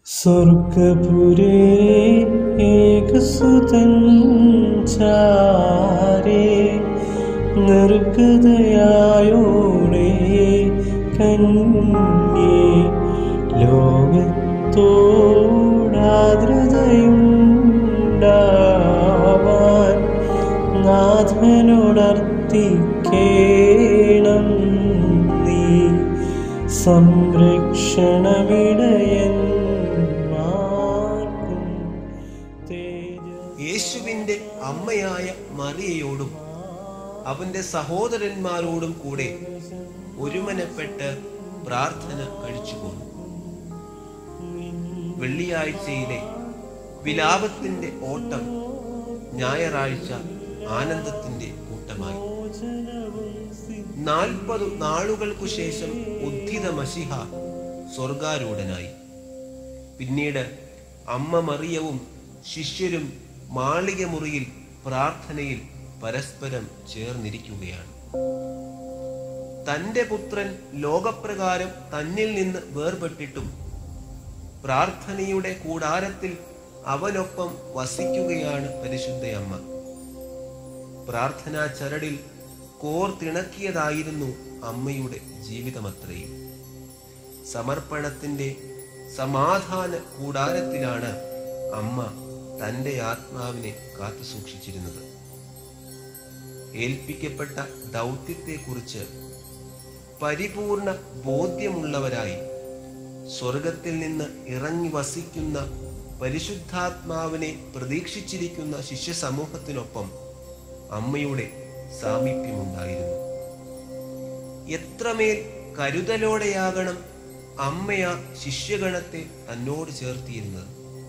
സ്വർഗപുരേ ഏകസുതൻ ചാരേ നിർഗതയായോടെ കന്യേ ലോകത്തോടാദ്രതയുണ്ടാവാൻ നാഥനോടർത്തിക്കേണം നീ സംരക്ഷണമിടയന്മാർക്കും തേജ യേശുവിൻ്റെ അമ്മയായ മറിയയോടും അവന്റെ സഹോദരന്മാരോടും കൂടെ ഒരുമനപ്പെട്ട് പ്രാർത്ഥന കഴിച്ചുപോന്നു വെള്ളിയാഴ്ചയിലെ വിലാപത്തിന്റെ ഓട്ടം ഞായറാഴ്ച ആനന്ദത്തിന്റെ കൂട്ടമായി നാൽപ്പതു നാളുകൾക്കു ശേഷം ഉദ്ധിത മഷിഹ സ്വർഗാരൂഢനായി പിന്നീട് അമ്മ മറിയവും ശിഷ്യരും മാളിക മുറിയിൽ പ്രാർത്ഥനയിൽ പരസ്പരം ചേർന്നിരിക്കുകയാണ് തന്റെ പുത്രൻ ലോകപ്രകാരം തന്നിൽ നിന്ന് വേർപെട്ടിട്ടും പ്രാർത്ഥനയുടെ കൂടാരത്തിൽ അവനൊപ്പം വസിക്കുകയാണ് പരിശുദ്ധയമ്മ പ്രാർത്ഥനാ ചരടിൽ കോർത്തിണക്കിയതായിരുന്നു അമ്മയുടെ ജീവിതമത്രയും സമർപ്പണത്തിന്റെ സമാധാന കൂടാരത്തിലാണ് അമ്മ തന്റെ ആത്മാവിനെ കാത്തു സൂക്ഷിച്ചിരുന്നത് ഏൽപ്പിക്കപ്പെട്ട ദൗത്യത്തെക്കുറിച്ച് പരിപൂർണ ബോധ്യമുള്ളവരായി സ്വർഗത്തിൽ നിന്ന് ഇറങ്ങി വസിക്കുന്ന പരിശുദ്ധാത്മാവിനെ പ്രതീക്ഷിച്ചിരിക്കുന്ന ശിഷ്യ സമൂഹത്തിനൊപ്പം അമ്മയുടെ സാമീപ്യമുണ്ടായിരുന്നു എത്രമേൽ കരുതലോടെയാകണം അമ്മയ ശിഷ്യഗണത്തെ തന്നോട് ചേർത്തിയിരുന്നത്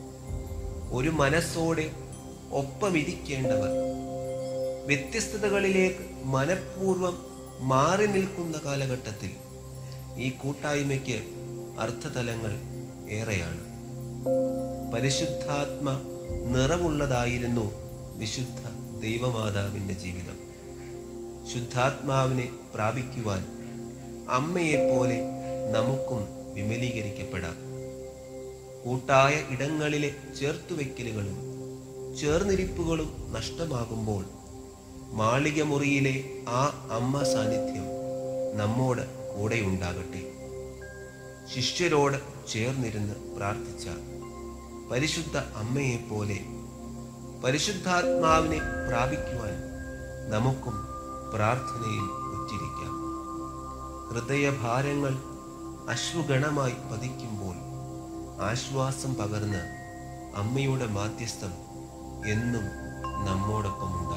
ഒരു മനസ്സോടെ ഒപ്പമിരിക്കേണ്ടവർ വ്യത്യസ്തതകളിലേക്ക് മനഃപൂർവം മാറി നിൽക്കുന്ന കാലഘട്ടത്തിൽ ഈ കൂട്ടായ്മയ്ക്ക് അർത്ഥതലങ്ങൾ ഏറെയാണ് പരിശുദ്ധാത്മ നിറവുള്ളതായിരുന്നു വിശുദ്ധ ദൈവമാതാവിൻ്റെ ജീവിതം ശുദ്ധാത്മാവിനെ പ്രാപിക്കുവാൻ അമ്മയെപ്പോലെ നമുക്കും വിമലീകരിക്കപ്പെടാം കൂട്ടായ ഇടങ്ങളിലെ ചേർത്തുവെക്കലുകളും ചേർന്നിരിപ്പുകളും നഷ്ടമാകുമ്പോൾ മാളിക മുറിയിലെ ആ അമ്മ സാന്നിധ്യം നമ്മോട് കൂടെയുണ്ടാകട്ടെ ശിഷ്യരോട് ചേർന്നിരുന്ന് പ്രാർത്ഥിച്ച പരിശുദ്ധ അമ്മയെപ്പോലെ പരിശുദ്ധാത്മാവിനെ പ്രാപിക്കുവാൻ നമുക്കും പ്രാർത്ഥനയിൽ ഉറ്റിരിക്കാം ഹൃദയഭാരങ്ങൾ അശ്വഗണമായി പതിക്കുമ്പോൾ ആശ്വാസം പകർന്ന് അമ്മയുടെ മാധ്യസ്ഥം എന്നും നമ്മോടൊപ്പമുണ്ട്